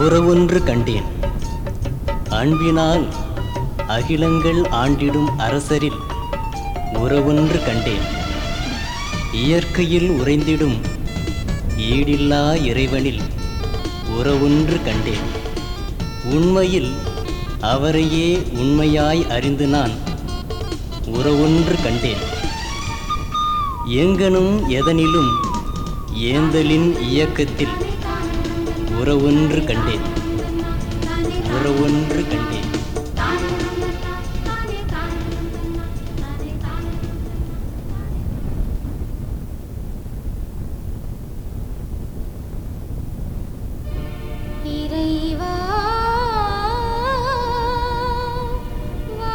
உறவொன்று கண்டேன் அன்பினால் அகிலங்கள் ஆண்டிடும் அரசரில் உறவொன்று கண்டேன் இயற்கையில் உறைந்திடும் ஈடில்லா இறைவனில் உறவொன்று கண்டேன் உண்மையில் அவரையே உண்மையாய் அறிந்து நான் உறவொன்று கண்டேன் எங்கனும் எதனிலும் ஏந்தலின் இயக்கத்தில் உறவொன்று கண்டேன் உறவொன்று கண்டேன் இறைவா வா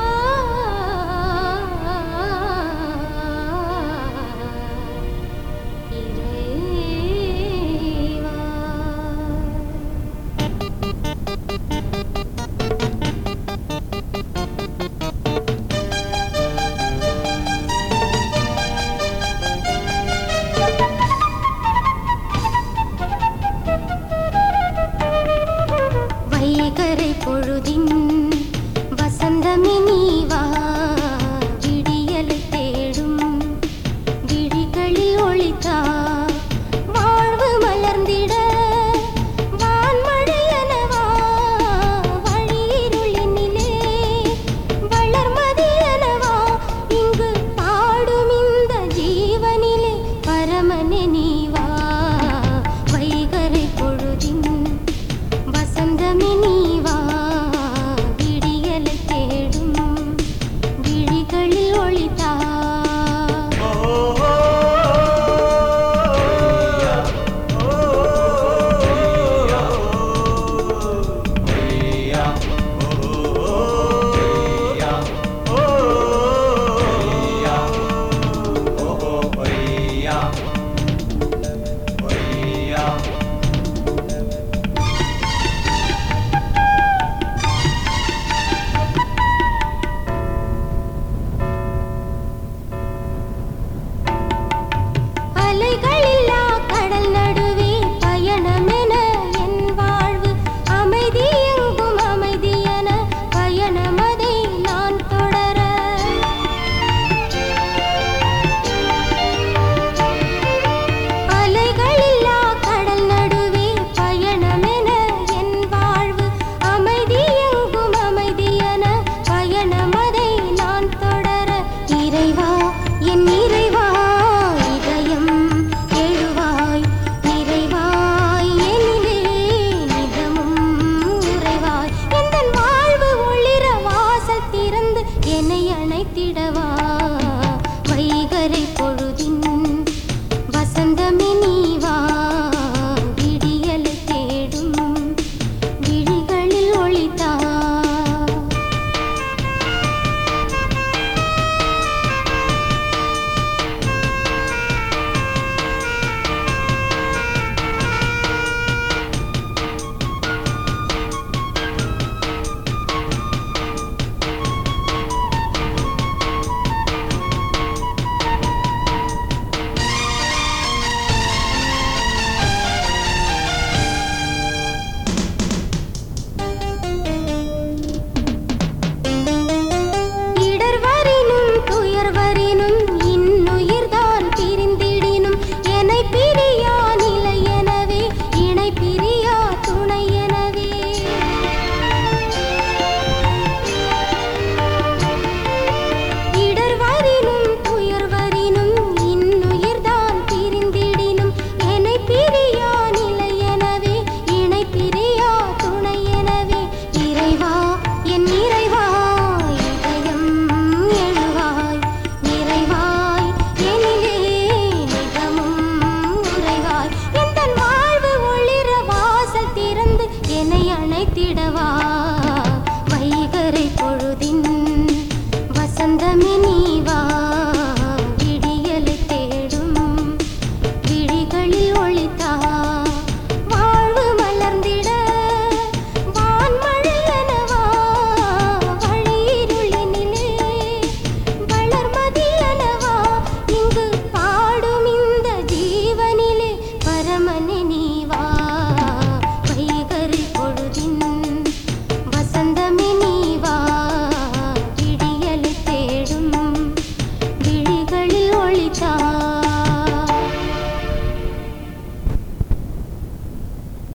இறைவா வைகரை பொழுதின் வசந்தமே நீவா விடியலை தேடும் விழிகளில் ஒளித்தா வாழ்வு மலர்ந்திட வான்மழையனவா வழியிருளினிலே வளர்மதியனவா இங்கு பாடும் இந்த ஜீவனிலே பரமனே நீவா வைகரை பொழுதின் வசந்தமே நீவா விடியலை தேடும் விழிகளில் ஒளித்தா அலைகளில்லா கடல் நடுவே பயணமென என் வாழ்வு அமைதி எங்கும் அமைதியென பயணமதை நான் தொடர அலைகளில்லா கடல் நடுவே பயணமென என் வாழ்வு அமைதி எங்கும் அமைதியென பயணமதை நான் தொடர இறைவா என் இறைவா இதயம் எழுவாய் நிறைவாய் எனிலே நிதமும் உறைவாய் எந்தன் வாழ்வு ஒளிர வாசல் திறந்து என்னை அணைத்திடவா வைகரை பொழுதின் வசந்தமே நீவா விடியலை தேடும் விழிகளில் ஒளித்தா இடர்வரினும் துயர்வரினும் இன்னுயிர்தான் பிரிந்திடினும் என்னை பிரியா நிலை எனவே இணை பிரியா துணை எனவே இடர்வரினும் துயர்வரினும் இன்னுயிர்தான் பிரிந்திடினும் என்னை பிரியா நிலை எனவே இணை பிரியா துணை எனவே இறைவா என் இறைவா இதயம் எழுவாய் நிறைவாய் எனிலே நிதமும் உறைவாய் எந்தன் வாழ்வு ஒளிர வாசல் திறந்து என்னை அணைத்திடவா வைகரை பொழுதின் வசந்தமே நீ